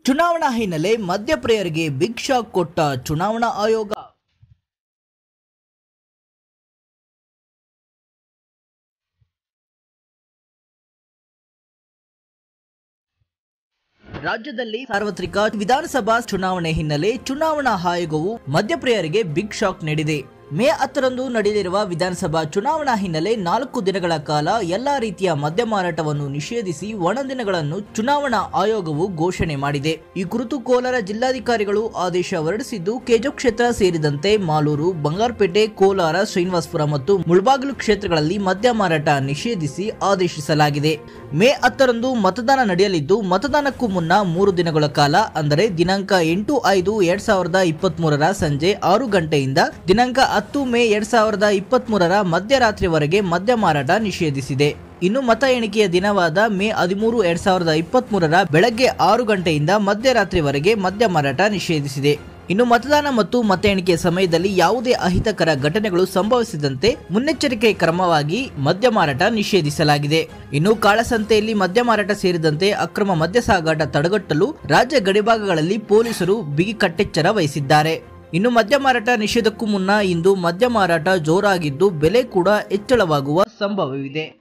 ಚುನಾವಣಾ ಹಿನ್ನೆಲೆ ಮಧ್ಯಪ್ರಿಯರಿಗೆ big shock ಕೊಟ್ಟ ಚುನಾವಣಾ ಆಯೋಗ ರಾಜ್ಯದಲ್ಲಿ ಸಾರ್ವತ್ರಿಕ ವಿಧಾನಸಭಾ ಚುನಾವಣೆ ಹಿನ್ನೆಲೆ ಚುನಾವಣಾ ಆಯೋಗವು ಮಧ್ಯಪ್ರಿಯರಿಗೆ ಬಿಗ್ ಶಾಕ್ ನೀಡಿದೆ ಮೇ ಹತ್ತರಂದು ನಡೆಯಲಿರುವ ವಿಧಾನಸಭಾ ಚುನಾವಣಾ ಹಿನ್ನೆಲೆ ನಾಲ್ಕು ದಿನಗಳ ಕಾಲ ಎಲ್ಲಾ ರೀತಿಯ ಮದ್ಯ ಮಾರಾಟವನ್ನು ನಿಷೇಧಿಸಿ ಒಣದಿನಗಳನ್ನು ಚುನಾವಣಾ ಆಯೋಗವು ಘೋಷಣೆ ಮಾಡಿದೆ ಈ ಕುರಿತು ಕೋಲಾರ ಜಿಲ್ಲಾಧಿಕಾರಿಗಳು ಆದೇಶ ಹೊರಡಿಸಿದ್ದು ಕೆಜೋ ಕ್ಷೇತ್ರ ಸೇರಿದಂತೆ ಮಾಲೂರು ಬಂಗಾರಪೇಟೆ ಕೋಲಾರ ಶ್ರೀನಿವಾಸಪುರ ಮತ್ತು ಮುಳಬಾಗಿಲು ಕ್ಷೇತ್ರಗಳಲ್ಲಿ ಮದ್ಯ ಮಾರಾಟ ನಿಷೇಧಿಸಿ ಆದೇಶಿಸಲಾಗಿದೆ ಮೇ ಹತ್ತರಂದು ಮತದಾನ ನಡೆಯಲಿದ್ದು ಮತದಾನಕ್ಕೂ ಮುನ್ನ ಮೂರು ದಿನಗಳ ಕಾಲ ಅಂದರೆ ದಿನಾಂಕ ಎಂಟು ಐದು ಎರಡ್ ಸಾವಿರದ ಇಪ್ಪತ್ತ್ ಮೂರರ ಸಂಜೆ ಆರು ಗಂಟೆಯಿಂದ ದಿನಾಂಕ ಹತ್ತು ಮೇ ಎರಡ್ ಸಾವಿರದ ಇಪ್ಪತ್ತ್ ಮೂರರ ಮಧ್ಯರಾತ್ರಿವರೆಗೆ ಮದ್ಯ ಮಾರಾಟ ನಿಷೇಧಿಸಿದೆ ಇನ್ನು ಮತ ಎಣಿಕೆಯ ದಿನವಾದ ಮೇ ಹದಿಮೂರು ಎರಡ್ ಸಾವಿರದ ಇಪ್ಪತ್ತ್ ಮೂರರ ಬೆಳಗ್ಗೆ ಆರು ಗಂಟೆಯಿಂದ ಮಧ್ಯರಾತ್ರಿವರೆಗೆ ಮದ್ಯ ಮಾರಾಟ ನಿಷೇಧಿಸಿದೆ ಇನ್ನು ಮತದಾನ ಮತ್ತು ಮತ ಎಣಿಕೆ ಸಮಯದಲ್ಲಿ ಯಾವುದೇ ಅಹಿತಕರ ಘಟನೆಗಳು ಸಂಭವಿಸಿದಂತೆ ಮುನ್ನೆಚ್ಚರಿಕೆ ಕ್ರಮವಾಗಿ ಮದ್ಯ ಮಾರಾಟ ನಿಷೇಧಿಸಲಾಗಿದೆ ಇನ್ನು ಕಾಳಸಂತೆಯಲ್ಲಿ ಮದ್ಯ ಮಾರಾಟ ಸೇರಿದಂತೆ ಅಕ್ರಮ ಮದ್ಯ ಸಾಗಾಟ ತಡೆಗಟ್ಟಲು ರಾಜ್ಯ ಗಡಿಭಾಗಗಳಲ್ಲಿ ಪೊಲೀಸರು ಬಿಗಿ ಕಟ್ಟೆಚ್ಚರ ವಹಿಸಿದ್ದಾರೆ ಇನ್ನು ಮದ್ಯ ಮಾರಾಟ ನಿಷೇಧಕ್ಕೂ ಮುನ್ನ ಇಂದು ಮದ್ಯ ಮಾರಾಟ ಜೋರಾಗಿದ್ದು ಬೆಲೆ ಕೂಡ ಹೆಚ್ಚಳವಾಗುವ ಸಂಭವವಿದೆ